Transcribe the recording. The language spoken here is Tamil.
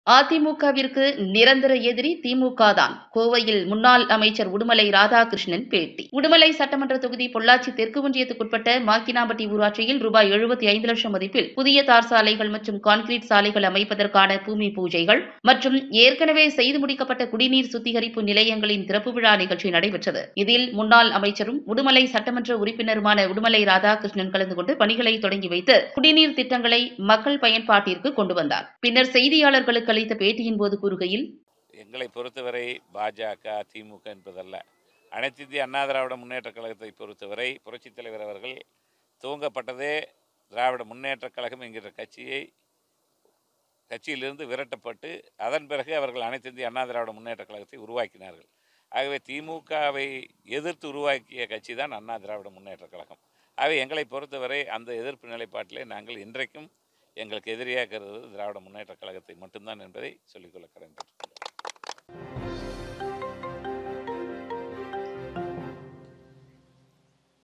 அதிமுகவிற்கு நிரந்தர எதிரி திமுக தான் கோவையில் முன்னாள் அமைச்சர் உடுமலை ராதாகிருஷ்ணன் பேட்டி உடுமலை சட்டமன்ற தொகுதி பொள்ளாச்சி தெற்கு ஒன்றியத்துக்குட்பட்ட மாக்கினாம்பட்டி ஊராட்சியில் ரூபாய் எழுபத்தி ஐந்து லட்சம் மதிப்பில் புதிய தார் சாலைகள் மற்றும் கான்கிரீட் சாலைகள் அமைப்பதற்கான பூமி பூஜைகள் மற்றும் ஏற்கனவே செய்து முடிக்கப்பட்ட குடிநீர் சுத்திகரிப்பு நிலையங்களின் திறப்பு விழா நிகழ்ச்சி நடைபெற்றது இதில் முன்னாள் அமைச்சரும் உடுமலை சட்டமன்ற உறுப்பினருமான உடுமலை ராதாகிருஷ்ணன் கலந்து கொண்டு பணிகளை தொடங்கி வைத்து குடிநீர் திட்டங்களை மக்கள் பயன்பாட்டிற்கு கொண்டு வந்தார் பின்னர் செய்தியாளர்களுக்கு அளித்த பேட்டியின் போது கூறுகையில் எங்களை பொறுத்தவரை பாஜக திமுக என்பதல்ல அனைத்து இந்திய அண்ணா திராவிட முன்னேற்றக் கழகத்தை பொறுத்தவரை புரட்சித் தலைவர் அவர்கள் துவங்கப்பட்டதே திராவிட முன்னேற்றக் கழகம் என்கிற கட்சியை கட்சியிலிருந்து விரட்டப்பட்டு அதன் பிறகு அவர்கள் அனைத்து இந்திய அண்ணா திராவிட முன்னேற்றக் கழகத்தை உருவாக்கினார்கள் ஆகவே திமுகவை எதிர்த்து உருவாக்கிய கட்சி தான் அண்ணா திராவிட முன்னேற்றக் கழகம் ஆகவே எங்களை பொறுத்தவரை அந்த எதிர்ப்பு நிலைப்பாட்டிலே நாங்கள் இன்றைக்கும் எங்களுக்கு எதிரியாக கருதுவது திராவிட முன்னேற்றக் கழகத்தை மட்டும்தான் என்பதை சொல்லிக்கொள்ள கடன்பட்டு